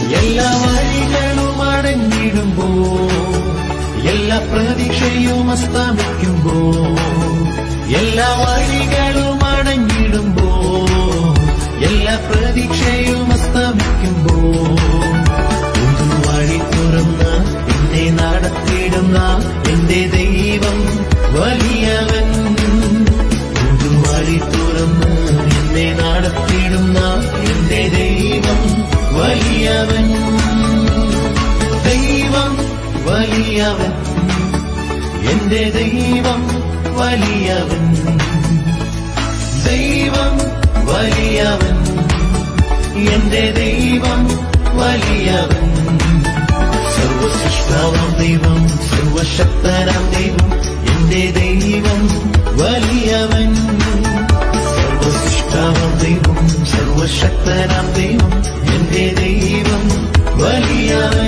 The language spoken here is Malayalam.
എല്ലാ വഴികളും അടഞ്ഞിടുമ്പോ എല്ലാ പ്രതീക്ഷയും അസ്തമിക്കുമ്പോ എല്ലാ വഴികളും അടഞ്ഞിടുമ്പോ എല്ലാ പ്രതീക്ഷയും അസ്തമിക്കുമ്പോ ഒരു വഴി തുറന്ന എന്നെ നടത്തിയിടുന്ന എന്റെ ദൈവം വലിയവൻ ഒരു വഴി തുറന്ന് എന്നെ നടത്തിയിടുന്ന എന്റെ ദൈവം വലിയവൻ ദൈവം വലിയവൻ എന്റെ ദൈവം വലിയവൻ ദൈവം വലിയവൻ എന്റെ ദൈവം വലിയവൻ സർവസൃഷ്ടാവാം ദൈവം സർവശക്തനാം ദൈവം എന്റെ ദൈവം വലിയവൻ സർവസൃഷ്ടാവാം ദൈവം സർവശക്തനാം ദൈവം എന്റെ ദൈവം വലിയവൻ